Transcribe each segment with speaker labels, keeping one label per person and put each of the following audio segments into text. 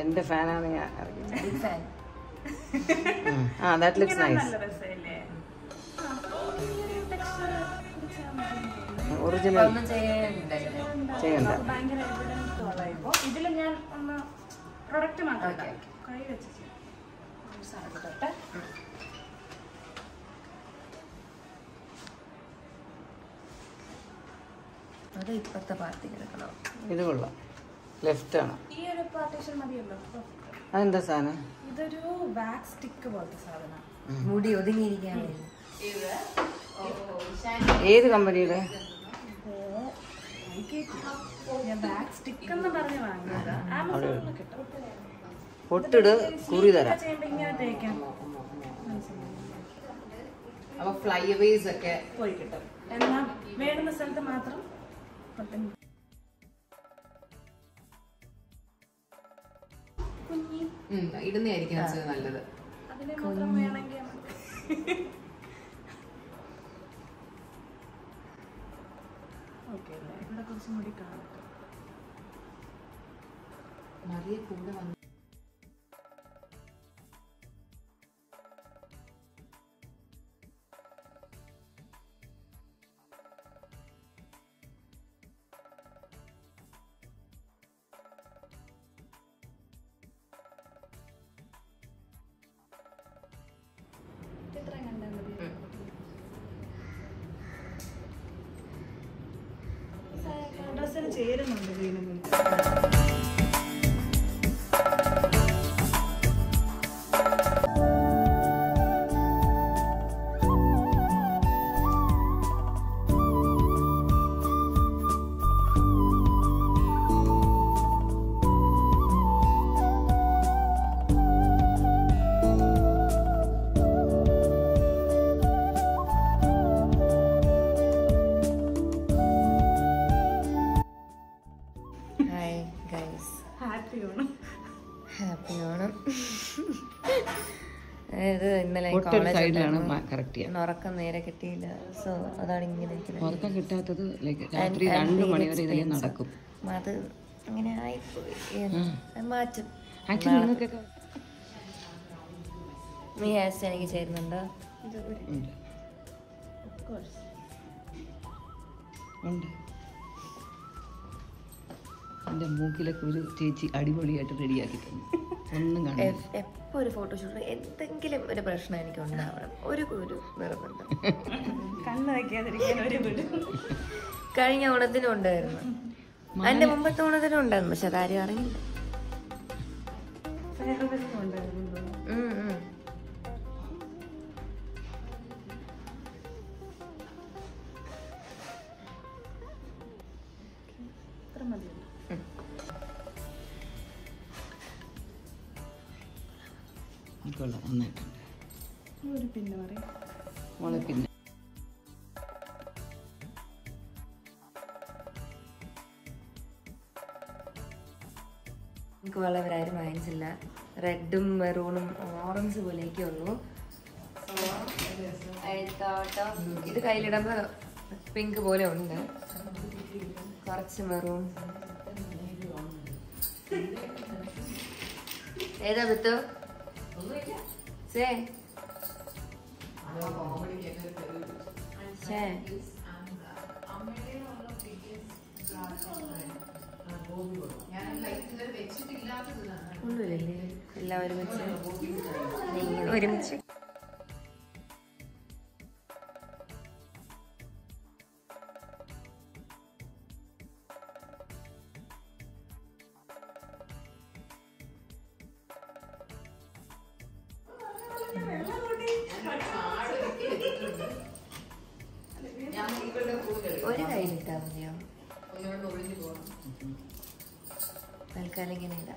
Speaker 1: എന്റെ ഫാനാണ് ഞാൻ
Speaker 2: ബിഗ് ഫാൻ
Speaker 1: ആ ദാറ്റ് ലുക്സ് നൈസ്
Speaker 3: നല്ല രസമല്ലേ
Speaker 1: ഒറിജിനൽ
Speaker 2: ഒന്നും ചെയ്യാനുണ്ടല്ലോ
Speaker 1: ചെയ്യണ്ട
Speaker 3: ഭയങ്കര എവിഡൻസ് ഉള്ളതായിപ്പോ ഇതില് ഞാൻ ഒന്ന് പ്രൊഡക്റ്റ് മാത്രം ഇടാം. കൈ വെച്ച് ചെയ്യാം. ഒരു സാധനം തൊട്ട്.
Speaker 2: അത് ഇപ്പത്തെ പാർട്ടി എടുക്കണം
Speaker 1: ഇത് കൊള്ളാം ലെഫ്റ്റ് ആണ്
Speaker 3: ഈ ഒരു പാർട്ടീഷൻ മതിയല്ലോ അപ്പൊ
Speaker 1: അതെന്താ സാധനം
Speaker 3: ഇതൊരു വാക്സ് സ്റ്റിക്ക് പോലത്തെ സാധനം
Speaker 2: മുടി ഒതുങ്ങിയിരിക്കാൻ വേണ്ടി
Speaker 1: ഏത് കമ്പനിയുടെ
Speaker 3: ഞാൻ ബാക്ക് സ്റ്റിക്ക് എന്ന് പറഞ്ഞ് വാങ്ങിയത് ആമസോണിൽ കിട്ടും
Speaker 1: പൊട്ടിട് കുറി തരാം
Speaker 3: ചെയ്യുമ്പോ ഇങ്ങനെ തേക്കാം
Speaker 1: അപ്പൊ ഫ്ലൈ അവേസ് ഒക്കെ
Speaker 3: പോയി കിട്ടും എന്നാ വേണ്ടുന്ന സ്ഥലത്ത് മാത്രം പൊട്ടും. കുഞ്ഞി
Speaker 1: ഇടുന്നതായിരിക്കും നല്ലത്
Speaker 3: അതിനെ മാത്രം വേണമെങ്കിൽ നമുക്ക് ഓക്കെ അല്ലേ ഇവിടെ കുറച്ചും കൂടി കാണട്ടെ
Speaker 1: മറിയ കൂടെ വന്നു
Speaker 3: ഇത്രയും കണ്ടാൽ മതി ഡ്രസ്സിന് ചേരുന്നുണ്ട് വീണ്ടും
Speaker 2: ഹായ് ഗൈസ്
Speaker 3: ഹാപ്പി ആണ്
Speaker 2: ഹാപ്പി ഓണം ഇത് ഇന്നലെ
Speaker 1: പൊട്ടൊരു സൈഡിലാണ് കറക്റ്റ് ചെയ്യാൻ
Speaker 2: കോളേജ് ഉറക്കം നേരെ കിട്ടിയില്ല സോ അതാണ് ഇങ്ങനെ ഇരിക്കുന്നത്
Speaker 1: ഉറക്കം കിട്ടാത്തത് ലൈക്ക് രാത്രി രണ്ട് മണി വരെ ഇതിലേ നടക്കും
Speaker 2: അത് അങ്ങനെ ആയിപ്പോയി അത് മാറ്റും
Speaker 1: ആക്ച്വലി നിങ്ങൾക്കൊക്കെ
Speaker 2: നീ ഹെയർ സ്റ്റൈൽ എനിക്ക് ചേരുന്നുണ്ടോ
Speaker 1: ഉണ്ട് ഉണ്ട് എൻ്റെ മൂക്കിലൊക്കെ ഒരു ചേച്ചി അടിപൊളിയായിട്ട് റെഡിയാക്കി തന്നു ഒന്നും കാണാൻ
Speaker 2: എപ്പോ ഒരു ഫോട്ടോഷൂട്ട് എന്തെങ്കിലും ഒരു പ്രശ്നം എനിക്ക് ഉണ്ടാവണം ഒരു ഒരു നിർബന്ധം
Speaker 3: കണ്ണ് വയ്ക്കാതിരിക്കാൻ ഒരു വിടും
Speaker 2: കഴിഞ്ഞ ഓണത്തിനും ഉണ്ടായിരുന്നു അതിന്റെ മുമ്പത്തെ ഓണത്തിനും ഉണ്ടായിരുന്നു പക്ഷെ അതാരും അറിയില്ല
Speaker 3: ഉണ്ടായിരുന്നു
Speaker 2: ഉം, ഉം.
Speaker 3: ഇത്ര മതിയല്ലോ
Speaker 1: കൊള്ളാം നന്നായിട്ടുണ്ട്
Speaker 3: ഒരു പിന്നെ പറയും
Speaker 1: മോളെ പിന്നെ
Speaker 2: എനിക്ക് വളരെ ആരും വാങ്ങിച്ചില്ല റെഡും മെറൂണും ഓറഞ്ച് പോലെയൊക്കെ ഉള്ളൂ So, I thought of- ഇത് കയ്യിലിടുമ്പോ പിങ്ക് പോലെ ഉണ്ട് കുറച്ച് മെറൂൺ ഏതാ ബിത്തു സേ ഛേ. ഒന്നുമില്ലല്ലേ എല്ലാം ഒരുമിച്ച് നീ ഒരുമിച്ച് ഒരു കയ്യിലിട്ടാ മതിയോ തൽക്കാലം ഇങ്ങനെ ഇടാം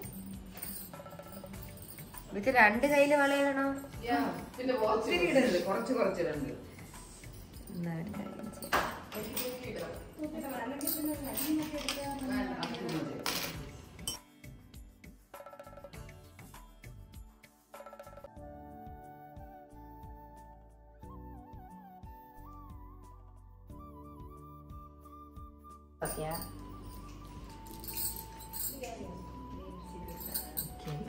Speaker 2: ഇത് രണ്ട് കയ്യില് വളയണോ
Speaker 1: പിന്നെ ഒത്തിരി ഇടരുത് കുറച്ച് കുറച്ചിടണ്ട്
Speaker 2: എന്നാ ഒരു കാര്യം ചെയ്യാം. Okay. Okay.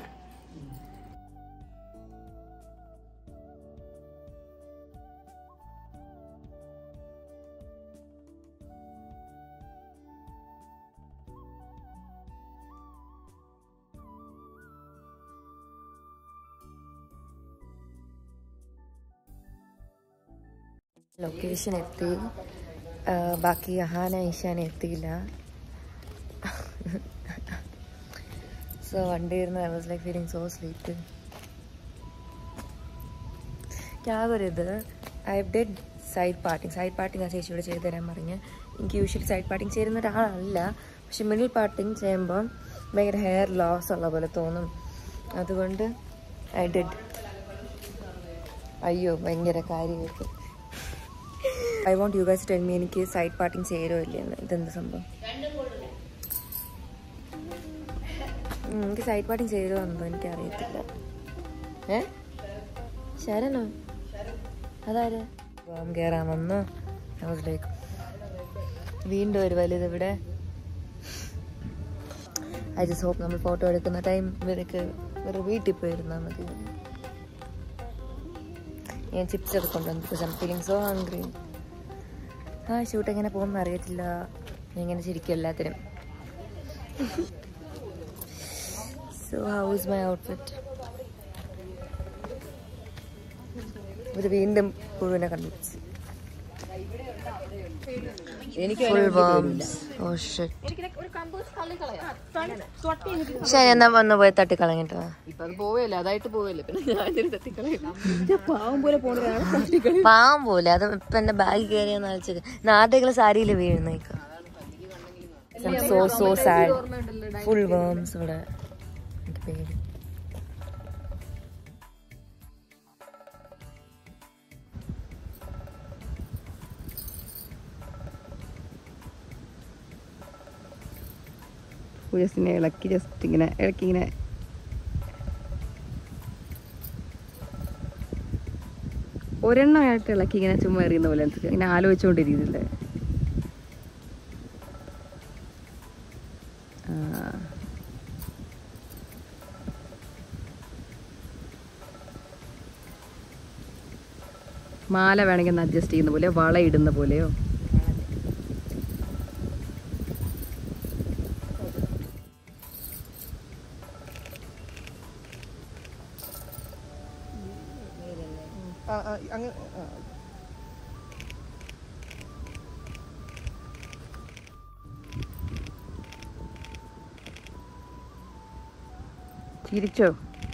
Speaker 2: ലൊക്കേഷൻ എത്തി ആ, ബാക്കി അഹാന ഈശാന എത്തിയില്ല സോ വണ്ടി ഇരുന്ന് I was like feeling so sleep ഞാനൊരിത് I did side parting side parting ആ ചേച്ചിയോട് ചെയ്തു തരാൻ പറഞ്ഞ് എനിക്ക് യൂഷ്വലി സൈഡ് പാർട്ടിങ് ചേരുന്ന ഒരാളല്ല പക്ഷെ മിഡിൽ പാർട്ടിങ് ചെയ്യുമ്പോൾ ഭയങ്കര ഹെയർ ലോസ് ഉള്ള പോലെ തോന്നും അതുകൊണ്ട് ഐ ഡെഡ് അയ്യോ ഭയങ്കര കാര്യമായിട്ട് I want you guys tell me എനിക്ക് സൈഡ് പാർട്ടിങ് ചേരോ ഇല്ലെന്ന് ഇതെന്ത് സംഭവം ഉം, എനിക്ക് സൈഡ് പാർട്ടിങ് ചേരുമോ എന്തോ എനിക്ക് അറിയത്തില്ല ഏ ശരണോ അതാര് പോകാൻ കയറാൻ വന്നു ലൈക്ക് വീണ്ടും ഒരു വലുത് ഇവിടെ ഐ ജസ്റ്റ് ഹോപ്പ് നമ്മൾ ഫോട്ടോ എടുക്കുന്ന ടൈം ഇവരൊക്കെ ഒരു വീട്ടിൽ പോയിരുന്നാൽ മതി ഞാൻ ചിപ്സ് ഒക്കെ കൊണ്ടുവന്നു because I'm feeling so hungry ആ ഷൂട്ട് എങ്ങനെ പോകുമെന്ന് അറിയത്തില്ല ഞാൻ ഇങ്ങനെ ചിരിക്കും എല്ലാത്തിനും so how is my outfit ഇത് വീണ്ടും പുഴുവിനെ കണ്ടുപിടിച്ച്
Speaker 1: എനിക്ക്
Speaker 2: ഫുൾ വേംസ് ഓ ഷിറ്റ് ശരി എന്നാ വന്ന് പോയി തട്ടിക്കളഞ്ഞിട്ട് വാ
Speaker 1: ഇപ്പൊ അത് പോവല്ലേ അതായിട്ട് പോവല്ലേ പിന്നെ ഞാൻ തട്ടിക്കളയും പാവം പോലെ പോണ ഒരാളെ തട്ടിക്കളയും
Speaker 2: പാവം പോലെ അത് ഇപ്പൊ എന്റെ ബാഗ് കയറിയെന്ന് ആലോചിച്ചത് നാട്ടികള് സാരിയിൽ വീഴുന്നേക്കാം so so sad full worms ഇവിടെ എനിക്ക് പേടി
Speaker 1: ജസ്റ്റ് ഇങ്ങനെ ഇളക്കി ജസ്റ്റ് ഇങ്ങനെ ഇളക്കി ഇങ്ങനെ ഒരെണ്ണമായിട്ട് ഇളക്കി ഇങ്ങനെ ചുമ്മാ എറിയുന്ന പോലെ എനിക്ക് ഇങ്ങനെ ആലോചിച്ചുകൊണ്ടിരിക്കുന്നില്ലേ ആ. മാല വേണമെങ്കിൽ ഒന്ന് അഡ്ജസ്റ്റ് ചെയ്യുന്ന പോലെ വള ഇടുന്ന പോലെയോ ചിരിച്ചോ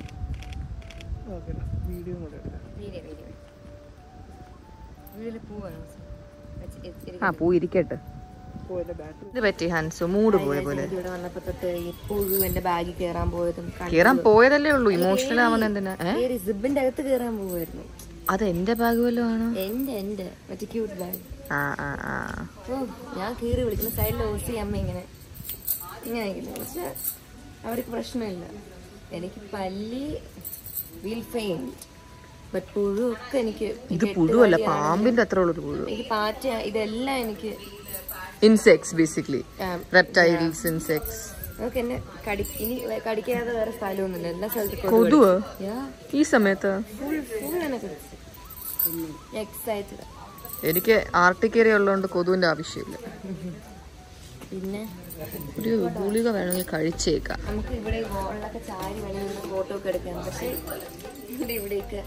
Speaker 1: ആ പൂ ഇരിക്കട്ടെ ഇത് പറ്റി ഹൻസു മൂഡ് പോയ പോലെ
Speaker 2: ഇവിടെ വന്നപ്പോ തൊട്ട് എപ്പോഴും എന്റെ ബാഗിൽ കേറാൻ പോയതും
Speaker 1: കേറാൻ പോയതല്ലേ ഉള്ളൂ ഇമോഷണൽ ആവുന്ന എന്തിനാ ഏ?
Speaker 2: സിബിന്റെ അകത്ത് കേറാൻ പോവായിരുന്നു
Speaker 1: അത് എന്റെ ബാഗ് വല്ലതും ആണോ
Speaker 2: എന്റെ എന്റെ മറ്റേ ക്യൂട്ട് ബാഗ്
Speaker 1: ആ ആ ആ
Speaker 2: ഓ ഞാൻ കീറി വിളിക്കുന്ന സൈഡിൽ ഓസി അമ്മ ഇങ്ങനെ ഇങ്ങനെ ഇരിക്കുന്നു. പക്ഷെ അവർക്ക് പ്രശ്നമില്ല എനിക്ക് പല്ലി വീൽ ഫെയിൻ ബട്ട് പുഴു ഒക്കെ എനിക്ക്
Speaker 1: ഇത് പുഴുവല്ല പാമ്പിന്റെ അത്ര ഉള്ളൊരു പുഴു
Speaker 2: എനിക്ക് പാറ്റ ഇതെല്ലാം എനിക്ക്
Speaker 1: insects basically
Speaker 2: um,
Speaker 1: reptiles insects
Speaker 2: നമുക്ക് എന്നെ കടി ഇനി കടിക്കാതെ വേറെ സ്ഥലമൊന്നുമില്ല എല്ലാ സ്ഥലത്തും
Speaker 1: കൊതുവോ
Speaker 2: യാ
Speaker 1: ഈ സമയത്ത്
Speaker 2: ഫുൾ ഫുൾ എന്നെ കടിച്ചു എക്സൈറ്റഡ്
Speaker 1: എനിക്ക് ആർട്ടിക് ഏരിയ ഉള്ളതുകൊണ്ട് കൊതുവിന്റെ ആവശ്യമില്ല
Speaker 2: പിന്നെ
Speaker 1: ഒരു ഗുളിക വേണമെങ്കിൽ കഴിച്ചേക്കാം
Speaker 2: നമുക്ക് ഇവിടെ ഗോളിലൊക്കെ ചാരി വെളിയിൽ നിന്ന് ഫോട്ടോ ഒക്കെ എടുക്കാം പക്ഷെ ഇവിടെ ഇവിടെയൊക്കെ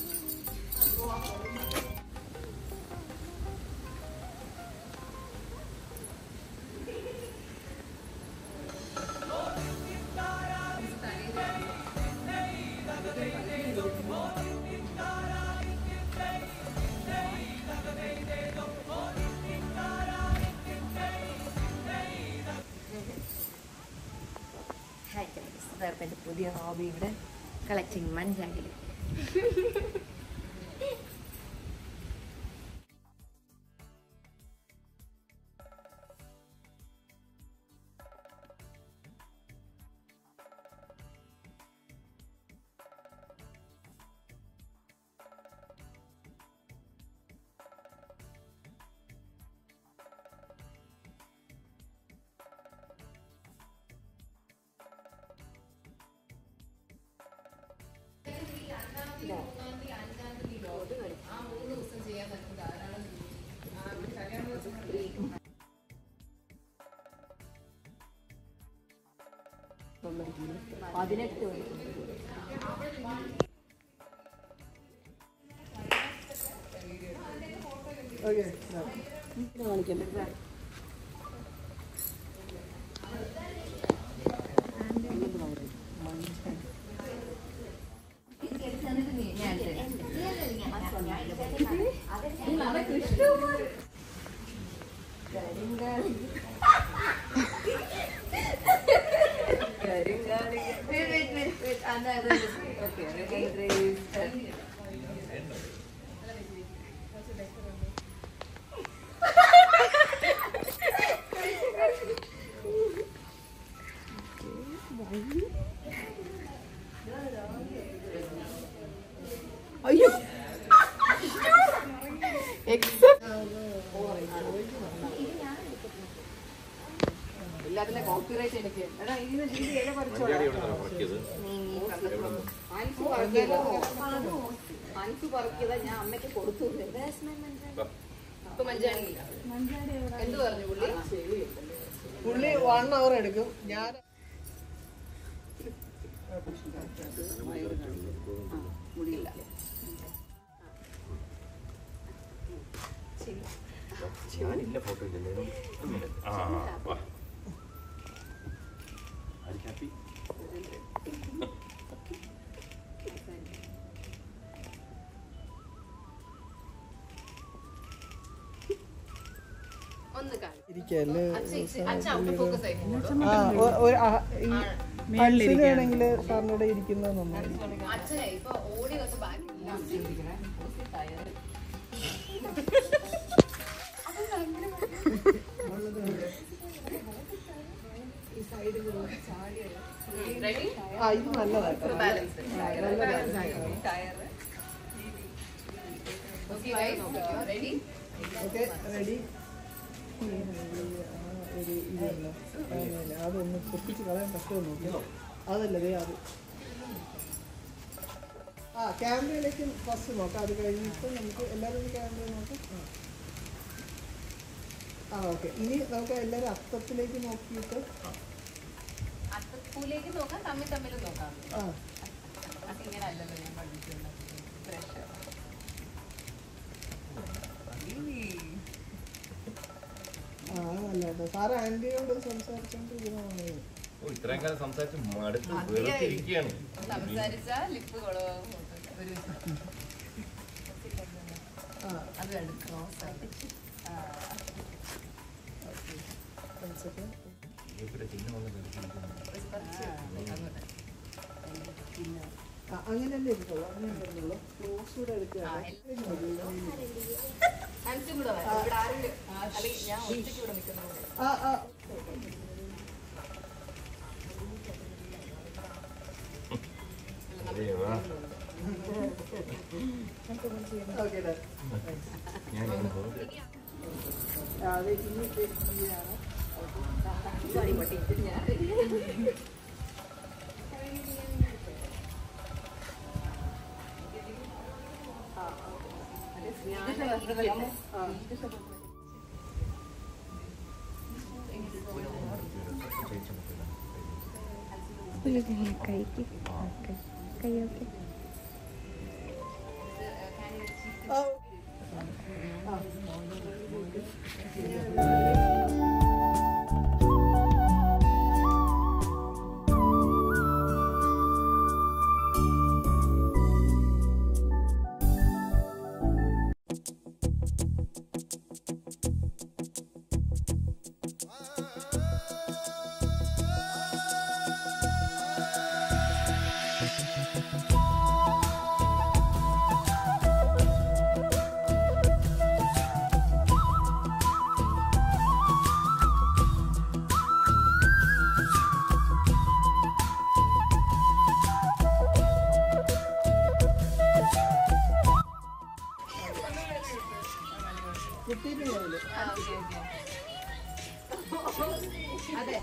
Speaker 2: ഹായ് ഗൈസ് ഇതായിരുന്നു എൻ്റെ പുതിയ ഹോബി ഇവിടെ കളക്ടിങ് മഞ്ചാടിൽ പതിനെട്ട് മണി
Speaker 1: അയ്യോ എല്ലാത്തിലെ കോപ്പിറൈറ്റ് എനിക്ക് എടാ ഇതിന് ഇതിന് ഇല പറിച്ചോളാം അൻസു പറക്കിയതാ അൻസു പറക്കിയതാ ഞാൻ അമ്മയ്ക്ക് കൊടുത്തു ഇപ്പൊ മഞ്ചാണിയില്ല എന്ത് പറഞ്ഞു പുള്ളി
Speaker 4: പുള്ളി വൺ അവർ എടുക്കും ഞാൻ
Speaker 1: മുടിയില്ല
Speaker 5: ഞാനില്ല ഫോട്ടോ ഇല്ലല്ലോ ആ വാ ആര് ഹാപ്പി
Speaker 1: ഒന്ന് കാണും
Speaker 4: ഇരിക്കല്ലേ
Speaker 1: അച്ഛൻ അവിടെ ഫോക്കസ് ആയി
Speaker 4: ആ ഒ- ഒരു ആ, ഈ അൻസിനാണെങ്കിൽ സാറിൻ്റെ കൂടെ ഇരിക്കുന്നത് നന്നായി
Speaker 1: അച്ഛനെ ഇപ്പൊ ഓടി കുറച്ച് ബാക്കി റെഡി
Speaker 4: ആ ഇത് നല്ലതാട്ടോ
Speaker 1: balance okay ready
Speaker 4: okay ready ഒരു ഇതല്ല അങ്ങനെ അതൊന്ന് പൊട്ടിച്ച് കളയാൻ പറ്റുമോ നോക്കിയോ അതല്ല ദേ അത് ആ ക്യാമറയിലേക്ക് ഫസ്റ്റ് നോക്കാം അത് കഴിഞ്ഞിട്ട് നമുക്ക് എല്ലാവരും ഒന്ന് ക്യാമറ നോക്കാം ആ. ആ ഓക്കെ ഇനി നമുക്ക് എല്ലാവരും അർത്ഥത്തിലേക്ക് നോക്കിയിട്ട്
Speaker 1: അത്തപ്പൂലേക്ക് നോക്കാം തമ്മിൽ തമ്മിൽ നോക്കാം
Speaker 4: ആ
Speaker 1: അതിങ്ങനെ അല്ലല്ലോ ഞാൻ പഠിക്കുന്നത് പ്രഷർ
Speaker 4: ആ അതല്ല കേട്ടോ സാറ് ആൻറ്റിയോട് സംസാരിച്ചോണ്ട് ഇരുന്നാണ്
Speaker 5: ഓ ഇത്രയും കാലം സംസാരിച്ച് മടുത്ത് വെറുത്തിരിക്കുകയാണ്
Speaker 1: സംസാരിച്ച ലിപ്പ് കുളവും ഒരു
Speaker 4: ആ
Speaker 1: അത് കണ്ടു ക്രോസ് ആണ്
Speaker 4: one second.
Speaker 5: ഇവരുടെ ചിഹ്നം ഒന്ന് വെറുത്തിരിക്കുന്നു.
Speaker 4: ആ, അങ്ങനെയല്ലേ ഇരിക്കുള്ളൂ അങ്ങനെ ഇരുന്നുള്ളൂ ക്ലോസ് കൂടെ എടുക്കുകയാണ്
Speaker 1: അൻസും കൂടെ വരാം. ഇവിടെ ആരുണ്ട് അല്ലെങ്കിൽ ഞാൻ ഒറ്റയ്ക്ക് ഇവിടെ നിൽക്കുന്നത്
Speaker 4: ആ ആ
Speaker 5: അതെ, വാ.
Speaker 4: ഓക്കെ
Speaker 5: ഞാൻ ഇങ്ങനെ പോകും.
Speaker 4: അത് ഇനി ഇതാണ് ആ കിട്ടിയിട്ടില്ല
Speaker 1: അതെ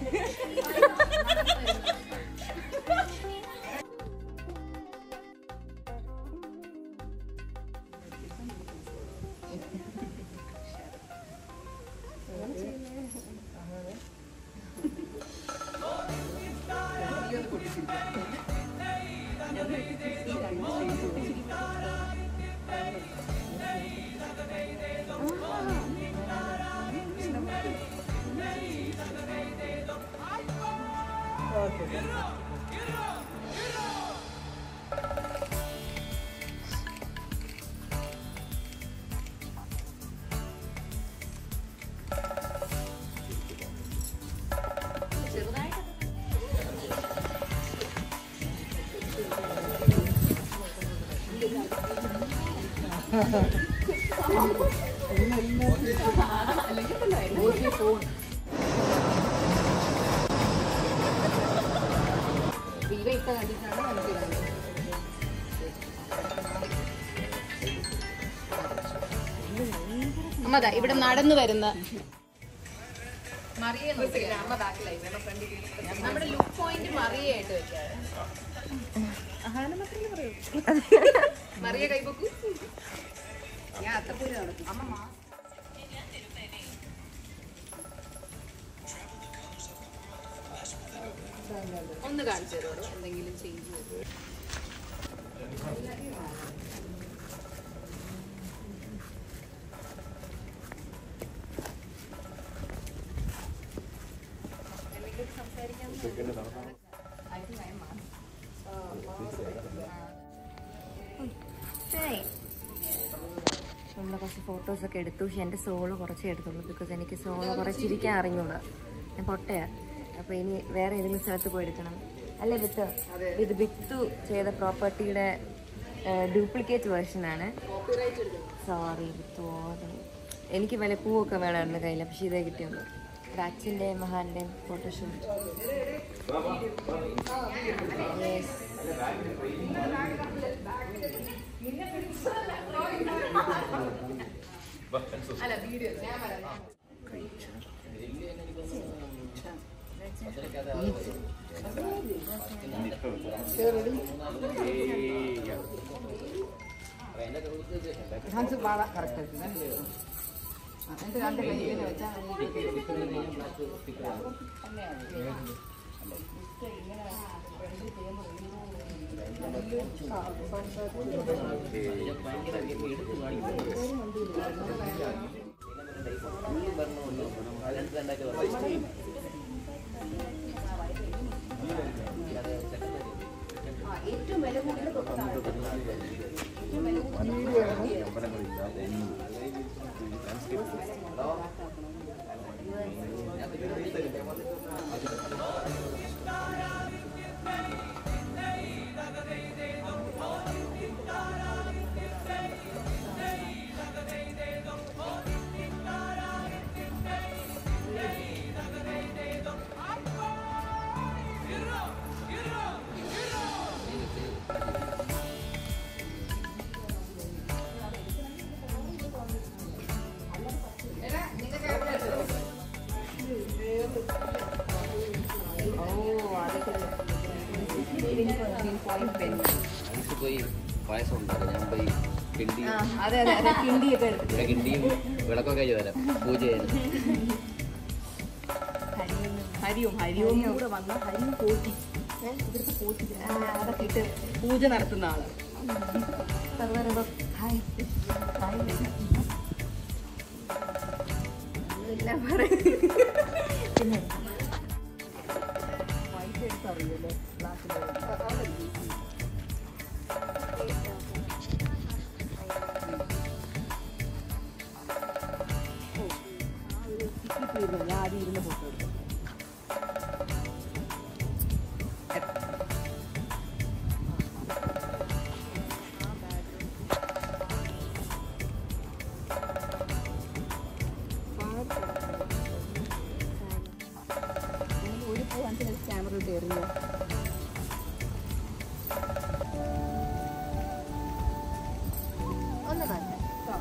Speaker 4: ആ
Speaker 1: അമ്മതാ ഇവിടെ നടന്നു വരുന്ന മറിയെ നോക്കിയാ അമ്മ ബാക്കിലായി നമ്മുടെ ലുക്ക് പോയിന്റ് മറിയായിട്ട് വെക്കാതെ മറിയ കൈപ്പൊക്കു ഞാൻ അത്തപ്പൂര് നടക്കും അമ്മ മാ ഒന്ന് കാണിച്ചു തരുമോ എന്തെങ്കിലും ചേഞ്ച്
Speaker 2: നമ്മൾ കുറച്ച് ഫോട്ടോസൊക്കെ എടുത്തു പക്ഷെ എൻ്റെ സോള് കുറച്ചേ എടുത്തുള്ളൂ ബിക്കോസ് എനിക്ക് സോള് കുറച്ച് ഇരിക്കാൻ അറിഞ്ഞൂടാ ഞാൻ പൊട്ടയാ അപ്പോൾ ഇനി വേറെ ഏതെങ്കിലും സ്ഥലത്ത് പോയി എടുക്കണം അല്ലേ വിത്ത് ഇത് വിത്തു ചെയ്ത പ്രോപ്പർട്ടിയുടെ ഡ്യൂപ്ലിക്കേറ്റ് വേർഷനാണ് സോറി വിത്ത് എനിക്ക് വല്ല പൂവൊക്കെ വേണമായിരുന്നു കയ്യിൽ പക്ഷേ ഇതേ കിട്ടിയുള്ളൂ ഇത് അച്ഛൻ്റെയും മഹാൻ്റെയും ഫോട്ടോഷൂട്ട് യെസ്
Speaker 1: അല്ല വീഡിയോ ഞാൻ പറയാം
Speaker 6: നമുക്ക് പോയി പായസം ഉണ്ടാക്കാം ഞാൻ പോയി കിണ്ടി
Speaker 2: അതെ അതെ അതെ കിണ്ടിയൊക്കെ എടുത്തു
Speaker 6: ഇവിടെ കിണ്ടിയും വിളക്കൊക്കെ ചെയ്തു തരാം പൂജ ചെയ്യാൻ
Speaker 3: ഹരിയും ഹരിയും കൂടെ വന്ന ഹരിയും പോറ്റി ഇവിടുത്തെ പോറ്റി അതൊക്കെ ഇട്ട് പൂജ നടത്തുന്ന ആള്
Speaker 2: ഹായ് എല്ലാം പറയും പിന്നെ
Speaker 3: ഞാൻ ആദ്യം ഇരുന്ന് ഫോട്ടോ എടുത്തു ഒരു പൂ അഞ്ച് ക്യാമറ ഇട്ട് എറിഞ്ഞു
Speaker 2: ഒന്ന് കാണട്ടെ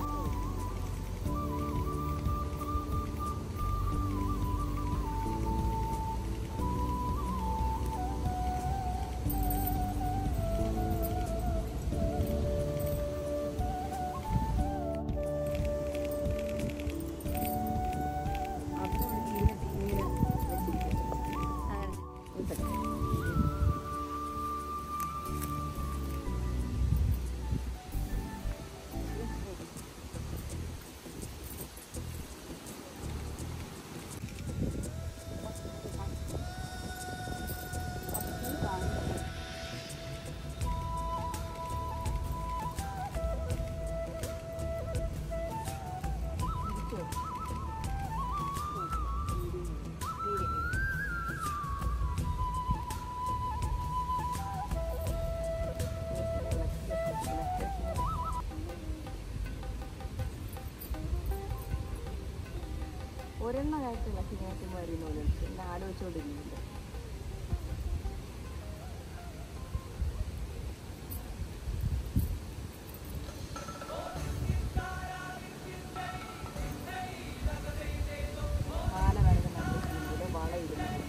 Speaker 3: അപ്പോൾ ഇങ്ങനെ ഇങ്ങനെ വെച്ചിരിക്കും.
Speaker 2: ആ. ഒരെണ്ണം കാര്യത്തില്ല ശനിയാഴ്ച വരുന്ന പോലെ എന്നെ ആലോചിച്ചുകൊണ്ടിരിക്കുന്നുണ്ട് മാല വേണമെങ്കിൽ നമ്മൾ ചെയ്യുന്നത് വള ഇടുന്നത്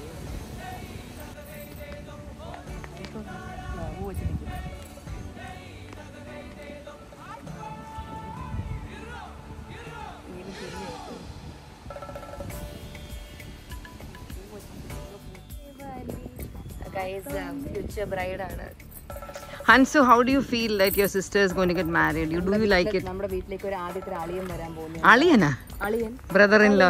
Speaker 2: പൂ വെച്ചിരിക്കുന്നു ഫ്യൂച്ചർ ബ്രൈഡാണ്
Speaker 1: Hansu how do you feel that your sister is going to get married you do you like it
Speaker 2: നമ്മുടെ വീട്ടിലേക്ക് ഒരു ആദ്യത്തെ അളിയൻ വരാൻ പോകുന്നു
Speaker 1: അളിയനാ
Speaker 2: അളിയൻ
Speaker 1: ബ്രദർ ഇൻ ലോ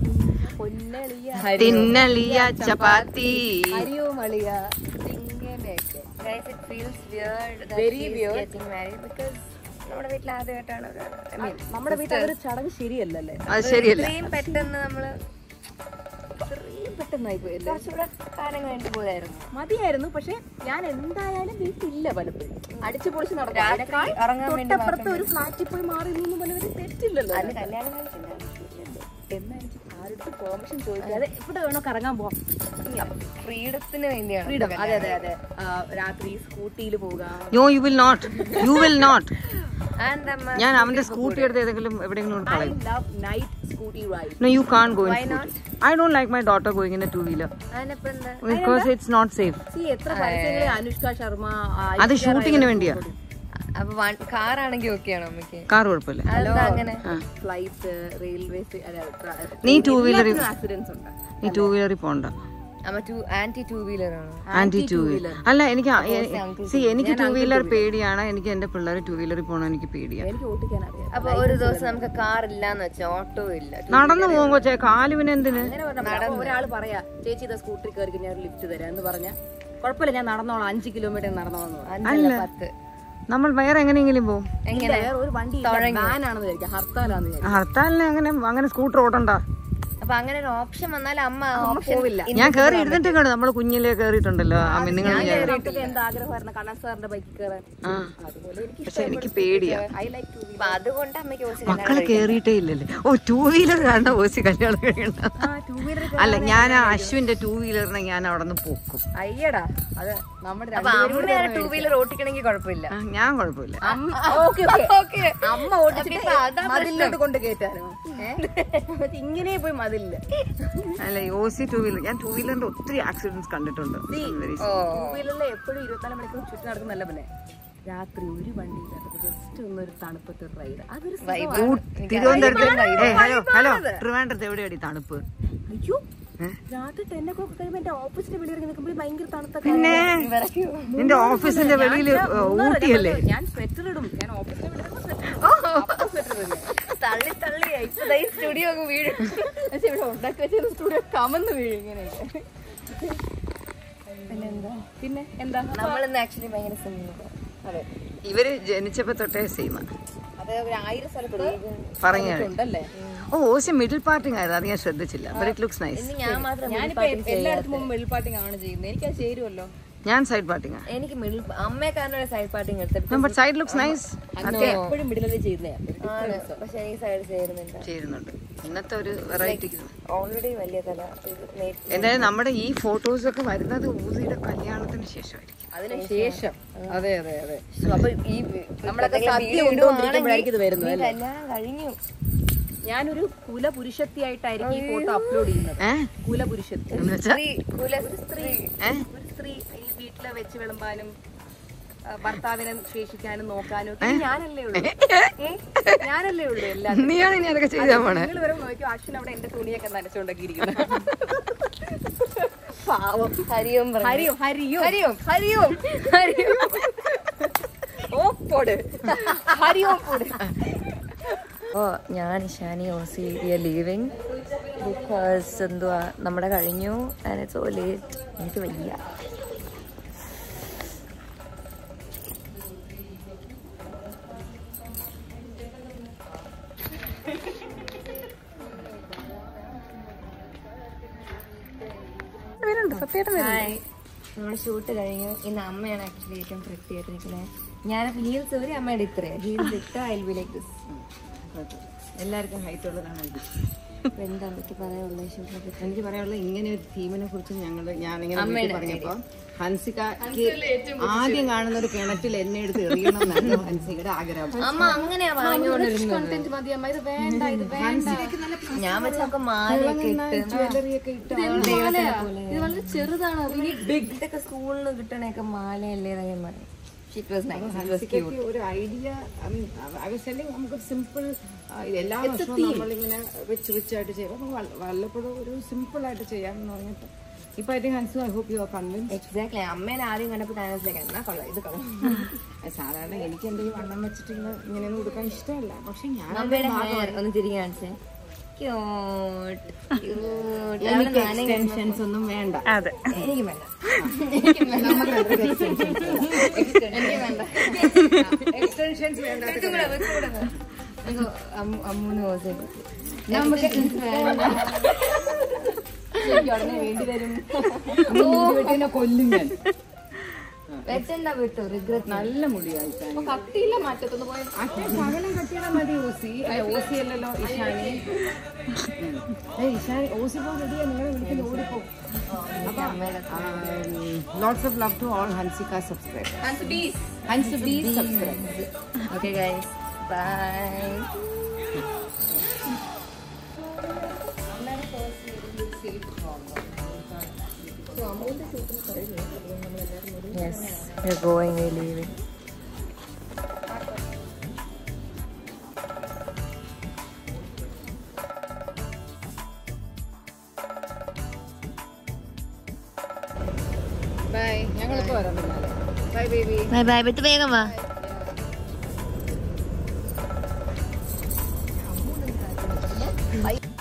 Speaker 2: പൊന്നളിയ
Speaker 1: തിന്നളിയ ചപ്പാത്തി
Speaker 2: ഹരിവും അളിയ ഇങ്ങനെയൊക്കെ Guys, it feels weird that
Speaker 3: Very
Speaker 2: she is
Speaker 3: weird.
Speaker 2: getting married because നമ്മുടെ വീട്ടിൽ ആദ്യമായിട്ടാണ് ഒരു I mean,
Speaker 3: നമ്മുടെ വീട്ടിൽ അതൊരു ചടങ്ങ് ശരിയല്ലല്ലേ
Speaker 1: അത് ശരിയല്ല
Speaker 2: ഇത്രയും പെട്ടെന്ന് നമ്മള്
Speaker 3: ഇത്രയും പെട്ടെന്നായി പോയല്ലേ
Speaker 2: കുറച്ചുകൂടെ കാലം കഴിഞ്ഞിട്ട് പോയായിരുന്നു
Speaker 3: മതിയായിരുന്നു പക്ഷെ ഞാൻ എന്തായാലും വീട്ടിലില്ല പലപ്പോഴും അടിച്ചു പൊളിച്ച് നടക്കും
Speaker 2: രാത്രി
Speaker 3: അതിനേക്കാൾ
Speaker 2: ഉറങ്ങാൻ വേണ്ടി
Speaker 3: തൊട്ടപ്പുറത്ത് ഒരു ഫ്ലാറ്റിൽ പോയി മാറി നിന്നു പോലെ ഒരു തെറ്റില്ലല്ലോ
Speaker 2: അതിന് കല്യാണം കഴിച്ചില്ല
Speaker 3: എന്നായിരിക്കും ആരുടെ പെർമിഷൻ ചോദിക്കാതെ ഇവിടെ വേണോ കറങ്ങാൻ പോവാം
Speaker 2: ഫ്രീഡത്തിന് വേണ്ടിയാണ്
Speaker 3: ഫ്രീഡം അതെ അതെ അതെ ആ, രാത്രി സ്കൂട്ടിയിൽ പോകാം
Speaker 1: no you will not you will not
Speaker 2: and അമ്മ
Speaker 1: ഞാൻ അവന്റെ സ്കൂട്ടി എടുത്ത് ഏതെങ്കിലും എവിടെയെങ്കിലും കൊണ്ട്
Speaker 3: ഐ
Speaker 1: കളയും
Speaker 3: love night Scooty ride
Speaker 1: No, you can't go in scooty. I don't like my daughter going in a two-wheeler
Speaker 2: അതിനിപ്പോ എന്താ
Speaker 1: because it's not safe.
Speaker 3: C എത്ര പരസ്യങ്ങളെ അനുഷ്ക ശർമ്മ ആ,
Speaker 1: അത്
Speaker 3: ഐശ്വര്യ
Speaker 1: ഷൂട്ടിങ്ങിന്
Speaker 3: റായ്
Speaker 1: വേണ്ടിയാ
Speaker 2: അപ്പൊ കാറാണെങ്കിൽ ഓക്കെയാണോ അമ്മയ്ക്ക്
Speaker 1: കാർ കുഴപ്പമില്ല
Speaker 2: അതെന്താ അങ്ങനെ
Speaker 3: ഫ്ലൈറ്റ് റെയിൽവേ
Speaker 1: നീ ടൂ വീലറിൽ
Speaker 3: ആക്സിഡൻസ് ഉണ്ട്
Speaker 1: നീ ടൂ വീലറിൽ പോണ്ട
Speaker 2: അമ്മ ടു ആന്റി ടൂ വീലർ ആണോ
Speaker 1: ആന്റി ടൂ വീലർ അല്ല എനിക്ക് സി എനിക്ക് ടൂ വീലർ പേടിയാണ് എനിക്ക് എന്റെ പിള്ളേർ ടൂ വീലറിൽ പോകണം എനിക്ക് പേടിയാണ്
Speaker 3: എനിക്ക് ഓട്ടിക്കാൻ അറിയാം
Speaker 2: അപ്പൊ ഒരു ദിവസം നമുക്ക് കാർ ഇല്ലാന്ന് വെച്ചാ ഓട്ടോ ഇല്ല
Speaker 1: നടന്നു പോകും കൊച്ചേ കാലുവിന് എന്തിന്
Speaker 3: അങ്ങനെ പറഞ്ഞപ്പോ ഒരാൾ പറയാ ചേച്ചി ഇത് സ്കൂട്ടറിൽ കയറി ഞാൻ ഒരു ലിഫ്റ്റ് തരാം എന്ന് പറഞ്ഞ കുഴപ്പമില്ല ഞാൻ നടന്നോളാം അഞ്ച് കിലോമീറ്റർ നടന്നോളാം എന്ന് പറഞ്ഞു.
Speaker 2: അഞ്ചല്ല പത്ത്
Speaker 1: നമ്മൾ വേറെ എങ്ങനെയെങ്കിലും പോകും
Speaker 3: ഇല്ല, വേറെ ഒരു വണ്ടി വാനാണെന്ന് വിചാരിക്കാം ഹർത്താലാന്ന് വിചാരിക്കാം
Speaker 1: ഹർത്താലിന് അങ്ങനെ അങ്ങനെ സ്കൂട്ടർ ഓടണ്ട
Speaker 2: അപ്പൊ അങ്ങനെ ഒരു ഓപ്ഷൻ വന്നാൽ അമ്മ ഓപ്ഷൻ
Speaker 3: പോവില്ല
Speaker 1: ഞാൻ കയറി ഇരുന്നിട്ട് കാണും നമ്മൾ കുഞ്ഞിലേ കയറിയിട്ടുണ്ടല്ലോ ആ നിങ്ങൾ
Speaker 3: നമുക്കൊക്കെ എന്താ ആഗ്രഹമായിരുന്നു കണ്ണൻ സാറിന്റെ ബൈക്കിൽ കയറാൻ
Speaker 1: ആ
Speaker 3: അതുപോലെ എനിക്ക്
Speaker 1: പക്ഷെ എനിക്ക് പേടിയാ
Speaker 3: ഐ ലൈക്ക് ടു
Speaker 2: അപ്പൊ അതുകൊണ്ട് അമ്മയ്ക്ക് കുറച്ച്
Speaker 1: മക്കളെ കേറിയിട്ടേ ഇല്ലല്ലേ ഓ ടൂ വീലർ കാരണം ഓസി കല്യാണം കഴിയണ്ട
Speaker 3: ടൂ വീലർ
Speaker 1: അല്ല ഞാൻ ആ അശ്വിന്റെ ടൂ വീലറിനെ ഞാൻ അവിടെ നിന്ന് പൊക്കും
Speaker 3: അയ്യടാ അത് നമ്മുടെ
Speaker 2: അപ്പൊ അമ്മയാണ് ടൂ വീലർ ഓട്ടിക്കണമെങ്കിൽ കുഴപ്പമില്ല
Speaker 1: ആ, ഞാൻ കുഴപ്പമില്ല
Speaker 3: ഓക്കെ
Speaker 2: ഓക്കെ
Speaker 3: അമ്മ ഓടിച്ചിട്ട് മതിലിലോട്ട് കൊണ്ട് കയറ്റാനോ ഏഹ് ഇങ്ങനെ പോയി മതിലില്ല
Speaker 1: അല്ല ഈ ഓസി ടൂ വീലർ ഞാൻ ടൂ വീലറിന്റെ ഒത്തിരി ആക്സിഡന്റ്സ് കണ്ടിട്ടുണ്ട് Very
Speaker 3: ടൂ വീലറിൽ എപ്പോഴും ഇരുപത്തിനാല് മണിക്കൂർ ചുറ്റി നടക്കുന്നല്ല പിന്നെ രാത്രി ഒരു വണ്ടി ജസ്റ്റ് ഒന്നൊരു തണുപ്പത്തെ റൈഡ് അതൊരു സുഖമാണ്.
Speaker 1: തിരുവനന്തപുരത്ത് ഏ ഹലോ ഹലോ ട്രിവാൻഡ്രത്ത് എവിടെയാടി തണുപ്പ്
Speaker 3: അയ്യോ രാത്രി ടെൻ ഒക്കെ കഴിയുമ്പോ എന്റെ ഓഫീസിന്റെ വെളിയിൽ ഇറങ്ങി നിൽക്കുമ്പോൾ ഭയങ്കര തണുത്ത
Speaker 1: പിന്നെ നിന്റെ ഓഫീസിന്റെ വെളിയില് ഊട്ടിയല്ലേ
Speaker 3: ഞാൻ സ്വെറ്റർ ഇടും ഞാൻ ഓഫീസിന്റെ വെളിയിൽ
Speaker 2: തള്ളി തള്ളി സ്റ്റുഡിയോ ഒക്കെ വീഴും
Speaker 3: പക്ഷെ ഇവിടെ ഉണ്ടാക്കി വെച്ച സ്റ്റുഡിയോ കമന്ന് വീഴും ഇങ്ങനെയൊക്കെ പിന്നെ എന്താ
Speaker 2: നമ്മളിന്ന് ആക്ച്വലി ഭയങ്കര സിമ്പിൾ
Speaker 3: അതെ
Speaker 1: ഇവര് ജനിച്ചപ്പോ തൊട്ടേ സെയിം
Speaker 3: അത് ഒരു ആയിരം സ്ഥലത്ത്
Speaker 1: പറഞ്ഞു
Speaker 3: ഉണ്ടല്ലേ
Speaker 1: ഓ ഓസി മിഡിൽ പാർട്ടിങ് ആയിരുന്നു അത് ഞാൻ ശ്രദ്ധിച്ചില്ല ബട്ട് ഇറ്റ് ലുക്സ് നൈസ്
Speaker 2: ഇന്ന് ഞാൻ മാത്രം
Speaker 3: ഞാനിപ്പോ എല്ലായിടത്തും പോകുമ്പോൾ വെളിപ്പാട്ടിങ് ആണ് ചെയ്യുന്നത് എനിക്ക് അത് ചേരുമല്ലോ
Speaker 1: ഞാൻ സൈഡ് പാർട്ടിങ്
Speaker 2: എനിക്ക് മിഡിൽ അമ്മയെ കാരണം ഒരു സൈഡ് പാർട്ടിങ് എടുത്തത്
Speaker 1: ബട്ട് സൈഡ് ലുക്സ് നൈസ്
Speaker 3: എപ്പോഴും മിഡിലല്ലേ ചെയ്യുന്നേ
Speaker 2: ആണ് പക്ഷെ ഈ സൈഡ് ചേരുന്നില്ല
Speaker 1: ചേരുന്നുണ്ട് ഇന്നത്തെ ഒരു വെറൈറ്റി
Speaker 2: ഓൾറെഡി വലിയ തല ഇത് made-
Speaker 1: എന്തായാലും നമ്മുടെ ഈ ഫോട്ടോസ് ഒക്കെ വരുന്നത് ഊസിയുടെ കല്യാണത്തിന് ശേഷമായിരിക്കും
Speaker 3: അതിന് ശേഷം അതെ അതെ അതെ
Speaker 2: അപ്പൊ ഈ
Speaker 3: നമ്മളൊക്കെ
Speaker 2: എന്തെങ്കിലും
Speaker 3: സദ്യ
Speaker 2: video
Speaker 3: കൊണ്ടുകൊണ്ടിരിക്കുമ്പോഴായിരിക്കും ഇത് വരുന്നത്
Speaker 2: ഈ
Speaker 3: അല്ലേ?
Speaker 2: കല്യാണം കഴിഞ്ഞു
Speaker 3: ഞാനൊരു കുലപുരുഷത്തിയായിട്ടായിരിക്കും ഈ ഫോട്ടോ അപ്ലോഡ് ചെയ്യുന്നത്
Speaker 1: ഏഹ്
Speaker 3: കുലപുരുഷത്തി
Speaker 1: എന്ന് വെച്ചാ
Speaker 2: സ്ത്രീ കുലസ്ത്രീ
Speaker 1: ഏഹ്
Speaker 3: ഒരു സ്ത്രീ ഈ വീട്ടിലെ വെച്ച് വിളമ്പാനും ആ, ഭർത്താവിനെ ശേഷിക്കാനും നോക്കാനും ഒക്കെ ഞാനല്ലേ ഉള്ളൂ ഏ? ഞാനല്ലേ ഉള്ളൂ എല്ലാം
Speaker 1: നീയാണ് ഇനി അതൊക്കെ ചെയ്താൽ പോണേ
Speaker 3: നിങ്ങൾ വരെ നോക്കിയോ അശ്വിൻ അവിടെ എന്റെ തുണിയൊക്കെ നനച്ചുകൊണ്ടൊക്കെ ഇരിക്കുന്നു പാവം
Speaker 2: ഹരിയും പറഞ്ഞു
Speaker 3: ഹരിയും ഹരിയും
Speaker 2: ഹരിയും
Speaker 3: ഹരിയും
Speaker 2: ഹരിയും
Speaker 3: ഓ പോട് ഹരിയും പോട്
Speaker 2: ഓ ഞാൻ ഷാനി ഓസി വി ആർ ലീവിങ് ബിക്കോസ് എന്തുവാ നമ്മുടെ കഴിഞ്ഞു ആൻഡ് ഇറ്റ്സ് സോ ലേറ്റ് എനിക്ക് വയ്യ ഹായ് നമ്മുടെ ഷൂട്ട് കഴിഞ്ഞു ഇന്ന് അമ്മയാണ് ആക്ച്വലി ഏറ്റവും വൃത്തിയായിട്ട് നിൽക്കുന്നത് ഞാൻ ഹീൽസ് ഒരു അമ്മയുടെ ഇത്രയാണ് ഹീൽസ് ഇട്ട ഐ ബി ലൈക്ക് ദിസ്
Speaker 1: എല്ലാവർക്കും ഹൈറ്റ് ഉള്ളതാണ് ഇത്
Speaker 2: അപ്പൊ എന്താ എനിക്ക് പറയാനുള്ളത് ശിവനെ പറ്റി?
Speaker 1: എനിക്ക് പറയാനുള്ള ഇങ്ങനെ ഒരു തീമിനെ കുറിച്ച് ഞങ്ങൾ ഞാൻ ഇങ്ങനെ വീട്ടിൽ പറഞ്ഞപ്പോ ഹൻസികക്ക് ആദ്യം കാണുന്ന ഒരു കിണറ്റിൽ എന്നെ എടുത്ത് എറിയണം എന്നാണ് ഹൻസികയുടെ ആഗ്രഹം
Speaker 2: അമ്മ അങ്ങനെയാ പറഞ്ഞുകൊണ്ടിരുന്നത്
Speaker 3: കണ്ടന്റ് മതി അമ്മ ഇത് വേണ്ട ഇത് വേണ്ട
Speaker 2: ഞാൻ വെച്ചൊക്കെ മാലയൊക്കെ ഇട്ട്
Speaker 1: ജ്വല്ലറിയൊക്കെ ഇട്ട്
Speaker 3: ഇത് വളരെ ചെറുതാണ് ഇനി
Speaker 2: ഇതൊക്കെ സ്കൂളിൽ കിട്ടണൊക്കെ മാലയല്ലേ എന്നൊക്കെ പറയും It was nice. It was
Speaker 1: ഹൻസികയ്ക്ക്
Speaker 2: cute.
Speaker 1: ഒരു ഐഡിയ നമുക്ക് സിമ്പിൾ എല്ലാ വർഷവും നമ്മളിങ്ങനെ റിച്ച് റിച്ച് ആയിട്ട് ചെയ്യാം അപ്പൊ വല്ല- വല്ലപ്പോഴും ഒരു സിമ്പിൾ ആയിട്ട് ചെയ്യാമെന്ന് പറഞ്ഞിട്ട് ഇപ്പൊ I think Hansu I hope you are convince
Speaker 2: Exactly. അമ്മേനെ ആദ്യം കണ്ടപ്പോ ഞാൻ മനസ്സിലാക്കി എന്നാ കൊള്ളാം ഇത് കൊള്ളാം
Speaker 1: സാധാരണ എനിക്ക് എന്റെ ഈ വണ്ണം വെച്ചിട്ടുള്ള ഇങ്ങനെയൊന്നും കൊടുക്കാൻ ഇഷ്ടമല്ല പക്ഷെ ഞാൻ
Speaker 2: അമ്മയുടെ ഹെയർ ഒന്ന് തിരികെ കാണിച്ചേ ക്യൂട്ട് ക്യൂട്ട്
Speaker 1: എനിക്ക് എക്സ്റ്റൻഷൻസ് ഒന്നും വേണ്ട
Speaker 3: അതെ
Speaker 2: എനിക്ക് വേണ്ട
Speaker 1: എക്സ്റ്റൻഷൻസ് വേണ്ട
Speaker 2: അയ്യോ, അമ്മു- അമ്മൂന്ന് പോസ്
Speaker 1: നമുക്ക്
Speaker 2: ഉടനെ വേണ്ടി വരും
Speaker 1: വീട്ടിനെ കൊല്ലും ഞാൻ
Speaker 2: വെച്ചണ്ട വിട്ടു റിഗ്രറ്റ്
Speaker 1: നല്ല മുടിയായിട്ടാണ്
Speaker 3: അപ്പൊ കട്ടിയില്ല മാറ്റത്തൊന്ന് പോയ
Speaker 1: അച്ഛൻ പകലം കട്ടിയാൽ മതി ഓസി അല്ല ഓസി അല്ലല്ലോ ഇഷാനി ഉം. ഏയ് ഇഷാനി ഓസി പോ റെഡിയാ നിങ്ങളെ വിളിക്കുന്ന ഓടിപ്പോ lots of love to all Hansika subscribe Hans be subscribe
Speaker 2: okay guys bye Yes, we're going, we're leaving.
Speaker 1: Bye ഞങ്ങളിപ്പോ വരാം പിന്നാലെ ബൈ ബേബി
Speaker 2: ബൈ ബൈ ബത്ത് വേഗം വാ